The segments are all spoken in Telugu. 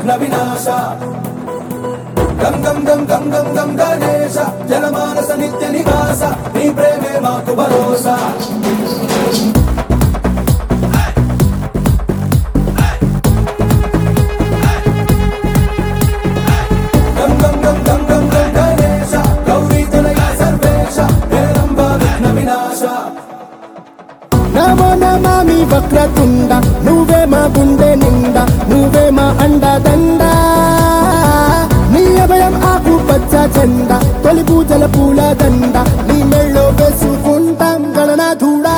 విఘ్న వినాశ గం గం గం గం గం గం గణేశ జనమానస నిత్య నివాస నీ ప్రేమే మాకు భరోసా గం గం గం గం గం గం గణేశ గౌరీ తనయ సర్వేశ హేరంబ విఘ్న వినాశ నమో నమామి వక్రతుండ నువ్వే మా గుండె నిండా నువ్వే మా అండదండ నీ అభయం ఆకు పచ్చ చెండ తొలి పూజల పూల దండ నీ మెళ్ళో వేసుకుంటాం గణనాథుడా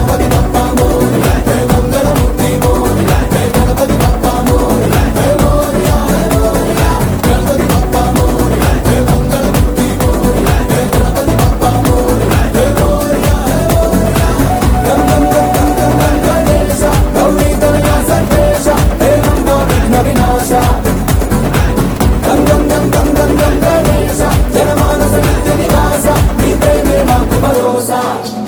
గణేశ గౌరీ తనయ సర్వేశ హేరంబ విఘ్న వినాశ గం గం గం గం గం గం గణేశ జనమానస నిత్య నివాస నీ ప్రేమే మాకు భరోసా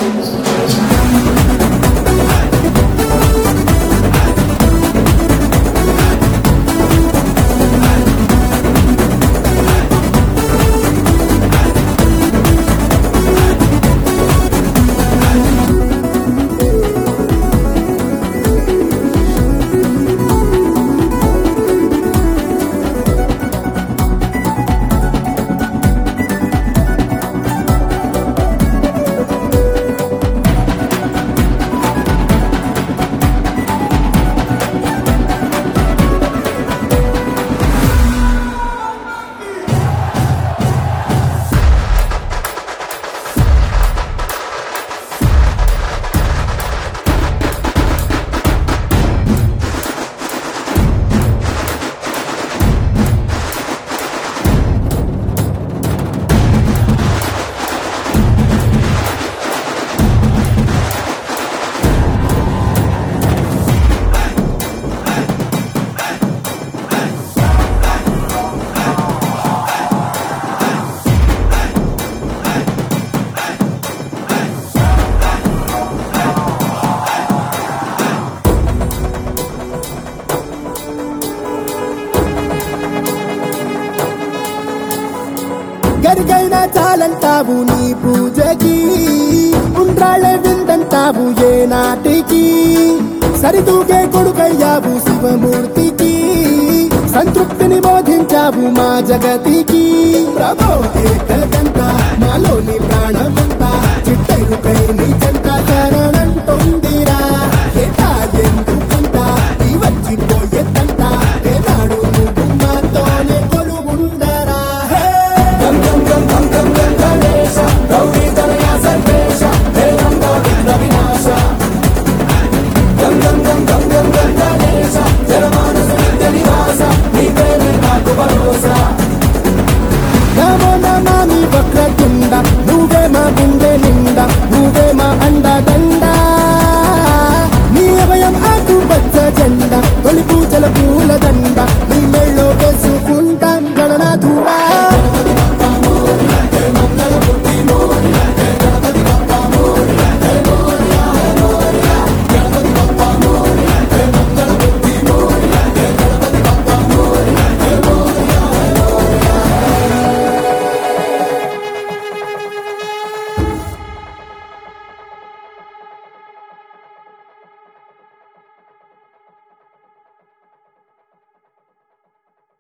గరిగైనా చాలంటావు నీ పూజకి ఉండ్రాళ్ళ విందంటావు ఏ నాటికి సరితూగే కొడుకయ్యావు శివమూర్తికి సంతృప్తిని బోధించావు మా జగతికి ప్రభో ఏకదంత మాలోని ప్రాణం